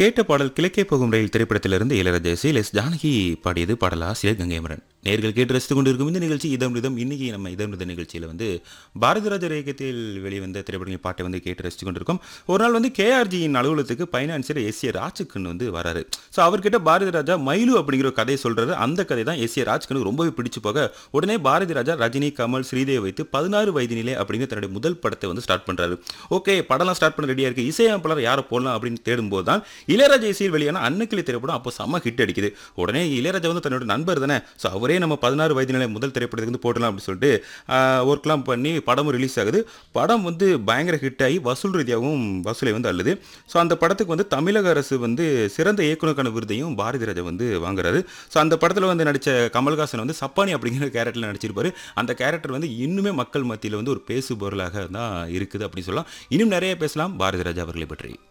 கேட்ட பாடல் கிழக்கே போகும் ரயில் திரைப்படத்திலிருந்து இளையராஜா இசையில் எஸ் ஜானகி பாடியது பாடலாசிரியர் கங்கைமரன் நேர்கள் கேட்டு ரசித்துக் கொண்டிருக்கும் இந்த நிகழ்ச்சி இதம் ரிதம் இன்னைக்கு நம்ம இதம் ரிதம் நிகழ்ச்சியில் வந்து பாரதிராஜர் இயக்கத்தில் வெளிவந்த திரைப்படங்கள் பாட்டை வந்து கேட்டு ரசித்துக் கொண்டிருக்கோம் ஒரு நாள் வந்து கேஆர்ஜியின் அலுவலகத்துக்கு பைனான்சியர் எஸ் ஏ ராஜுக்குன்னு வந்து வராரு ஸோ அவர்கிட்ட பாரதி ராஜா மயிலு அப்படிங்கிற ஒரு கதையை சொல்றாரு அந்த கதை தான் எஸ் ஏ ராஜ்கனுக்கு ரொம்பவே பிடிச்சு போக உடனே பாரதி ராஜா ரஜினி கமல் ஸ்ரீதேவி வைத்து பதினாறு வயதினிலே அப்படிங்கிற தன்னுடைய முதல் படத்தை வந்து ஸ்டார்ட் பண்றாரு ஓகே படம்லாம் ஸ்டார்ட் பண்ண ரெடியா இருக்கு இசையமைப்பாளர் யாரை போடலாம் அப்படின்னு தேடும்போது தான் இளையராஜா இசையில் வெளியான அன்னக்கிளி திரைப்படம் அப்போ செம்ம ஹிட் அடிக்குது உடனே இளையராஜா வந்து தன்னோட நண்பர் தானே ஸோ அவரே நம்ம பதினாறு வயது நிலை முதல் திரைப்படத்துக்கு வந்து போடலாம் அப்படின்னு சொல்லிட்டு ஒர்க்லாம் பண்ணி படமும் ரிலீஸ் ஆகுது படம் வந்து பயங்கர ஹிட் ஆகி வசூல் ரீதியாகவும் வசூலை வந்து அள்ளுது ஸோ அந்த படத்துக்கு வந்து தமிழக அரசு வந்து சிறந்த இயக்குனருக்கான விருதையும் பாரதி ராஜா வந்து வாங்குறாரு ஸோ அந்த படத்தில் வந்து நடித்த கமல்ஹாசன் வந்து சப்பானி அப்படிங்கிற கேரக்டரில் நடிச்சிருப்பாரு அந்த கேரக்டர் வந்து இன்னுமே மக்கள் மத்தியில் வந்து ஒரு பேசு பொருளாக தான் இருக்குது அப்படின்னு சொல்லலாம் இன்னும் நிறைய பேசலாம் பாரதி ராஜா அவர்களை பற்றி